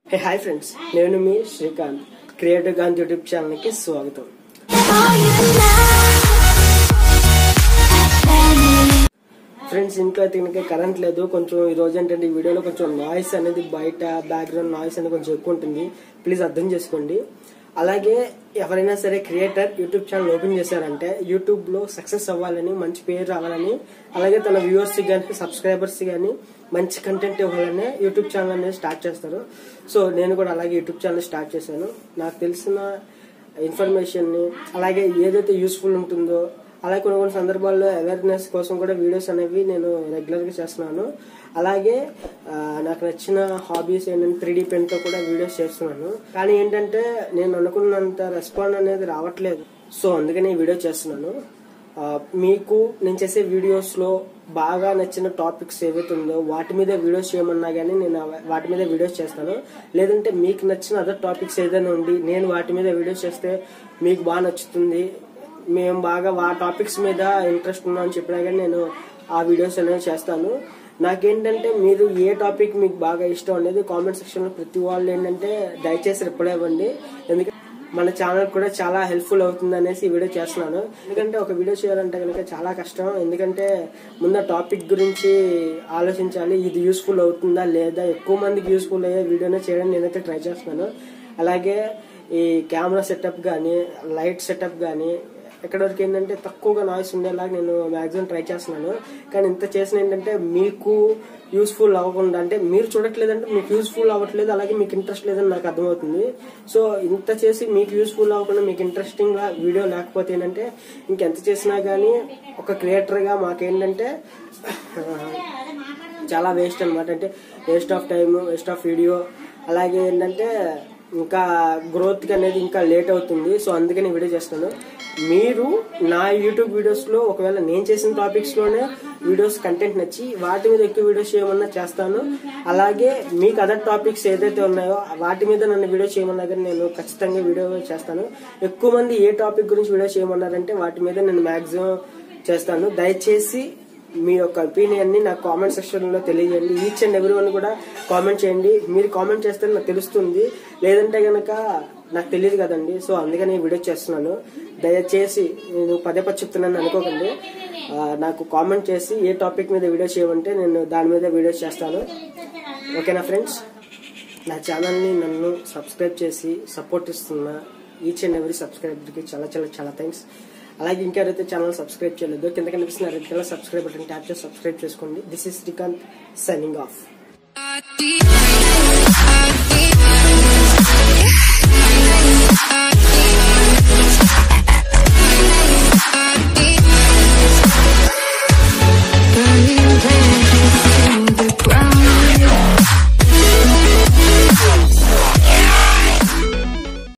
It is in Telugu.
హే హాయ్ ఫ్రెండ్స్ నేను మీ శ్రీకాంత్ క్రియేటివ్ గాంత్ యూట్యూబ్ ఛానల్కి స్వాగతం ఫ్రెండ్స్ ఇంట్లో అయితే కనుక కరెంట్ లేదు కొంచెం ఈ రోజు ఏంటంటే ఈ వీడియోలో కొంచెం నాయిస్ అనేది బయట బ్యాక్గ్రౌండ్ నాయిస్ అనేది కొంచెం ఎక్కువ ఉంటుంది ప్లీజ్ అర్థం చేసుకోండి అలాగే ఎవరైనా సరే క్రియేటర్ యూట్యూబ్ ఛానల్ ఓపెన్ చేశారంటే యూట్యూబ్ లో సక్సెస్ అవ్వాలని మంచి పేరు రావాలని అలాగే తన వ్యూవర్స్ కానీ సబ్స్క్రైబర్స్ కానీ మంచి కంటెంట్ ఇవ్వాలని యూట్యూబ్ ఛానల్ అనేది స్టార్ట్ చేస్తారు సో నేను కూడా అలాగే యూట్యూబ్ ఛానల్ స్టార్ట్ చేశాను నాకు తెలిసిన ఇన్ఫర్మేషన్ ని అలాగే ఏదైతే యూస్ఫుల్ ఉంటుందో అలాగే కొన్ని కొన్ని సందర్భాల్లో అవేర్నెస్ కోసం కూడా వీడియోస్ అనేవి నేను రెగ్యులర్ గా చేస్తున్నాను అలాగే ఆ, నాకు నచ్చిన హాబీస్ ఏంటంటే త్రీ డీ పెన్ తో కూడా వీడియోస్ చేస్తున్నాను కానీ ఏంటంటే నేను అనుకున్నంత రెస్పాండ్ అనేది రావట్లేదు సో అందుకని ఈ వీడియో చేస్తున్నాను ఆ, మీకు నేను చేసే వీడియోస్ లో బాగా నచ్చిన టాపిక్స్ ఏవైతే ఉందో వాటి మీద వీడియోస్ చేయమన్నా గానీ నేను అవ- వాటి మీద వీడియోస్ చేస్తాను లేదంటే మీకు నచ్చిన అదర్ టాపిక్స్ ఏదైనా ఉండి నేను వాటి మీద వీడియోస్ చేస్తే మీకు బాగా నచ్చుతుంది మేము బాగా ఆ టాపిక్స్ మీద ఇంట్రెస్ట్ ఉన్నామని చెప్పినా కానీ నేను ఆ వీడియోస్ అనేవి చేస్తాను నాకేంటంటే మీరు ఏ టాపిక్ మీకు బాగా ఇష్టం అనేది కామెంట్ సెక్షన్ లో ప్రతి వాళ్ళు ఏంటంటే దయచేసి రిప్లై ఇవ్వండి ఎందుకంటే మన ఛానల్ కూడా చాలా హెల్ప్ఫుల్ అవుతుంది అనేసి ఈ వీడియో చేస్తున్నాను ఎందుకంటే ఒక వీడియో చేయాలంటే కనుక చాలా కష్టం ఎందుకంటే ముందు టాపిక్ గురించి ఆలోచించాలి ఇది యూస్ఫుల్ అవుతుందా లేదా ఎక్కువ మందికి యూస్ఫుల్ అయ్యే వీడియోనే చేయడానికి నేనైతే ట్రై చేస్తున్నాను అలాగే ఈ కెమెరా సెటప్ కానీ లైట్ సెటప్ కానీ ఎక్కడి వరకు ఏంటంటే తక్కువగా నాయిస్ ఉండేలాగా నేను మాక్సిమం ట్రై చేస్తున్నాను కానీ ఇంత చేసిన ఏంటంటే మీకు యూస్ఫుల్ అవ్వకుండా అంటే మీరు చూడట్లేదంటే మీకు యూస్ఫుల్ అవ్వట్లేదు అలాగే మీకు ఇంట్రెస్ట్ లేదని నాకు అర్థమవుతుంది సో ఇంత చేసి మీకు యూస్ఫుల్ అవ్వకుండా మీకు ఇంట్రెస్టింగ్ గా వీడియో లేకపోతే ఏంటంటే ఇంకెంత చేసినా కానీ ఒక క్రియేటర్ గా మాకేంటంటే చాలా వేస్ట్ అనమాట అంటే waste of time waste of video అలాగే ఏంటంటే ఇంకా గ్రోత్ అనేది ఇంకా లేట్ అవుతుంది సో అందుకని వీడియో చేస్తున్నాను మీరు నా యూట్యూబ్ వీడియోస్ లో ఒకవేళ నేను చేసిన టాపిక్స్ లోనే వీడియోస్ కంటెంట్ నచ్చి వాటి మీద ఎక్కువ వీడియోస్ చేయమన్నా చేస్తాను అలాగే మీకు అదర్ టాపిక్స్ ఏదైతే ఉన్నాయో వాటి మీద నన్ను వీడియో చేయమన్నా కానీ నేను ఖచ్చితంగా వీడియో చేస్తాను ఎక్కువ మంది ఏ టాపిక్ గురించి వీడియో చేయమన్నారంటే వాటి మీద నేను మాక్సిమం చేస్తాను దయచేసి మీ యొక్క ఒపీనియన్ ని నాకు కామెంట్ సెక్షన్ లో తెలియజేయండి ఈచ్ అండ్ ఎవ్రీ వన్ కూడా కామెంట్ చేయండి మీరు కామెంట్ చేస్తే నాకు తెలుస్తుంది లేదంటే గనక నాకు తెలియదు కదండి సో అందుకని ఈ వీడియో చేస్తున్నాను దయచేసి నేను పదే పది చెప్తున్నాను అనుకోకండి ఆ, నాకు కామెంట్ చేసి ఏ టాపిక్ మీద వీడియో చేయమంటే నేను దాని మీద వీడియోస్ చేస్తాను ఓకేనా ఫ్రెండ్స్ నా ఛానల్ని నన్ను సబ్స్క్రైబ్ చేసి సపోర్ట్ ఇస్తున్న ఈచ్ అండ్ ఎవరీ సబ్స్క్రైబర్కి చాలా చాలా చాలా థ్యాంక్స్ అలాగే ఇంకెవరైతే ఛానల్ సబ్స్క్రైబ్ చేయలేదు కింద కనిపిస్తున్న red colour subscribe button tap చేసి సబ్స్క్రైబ్ చేసుకోండి this is Srikanth signing off I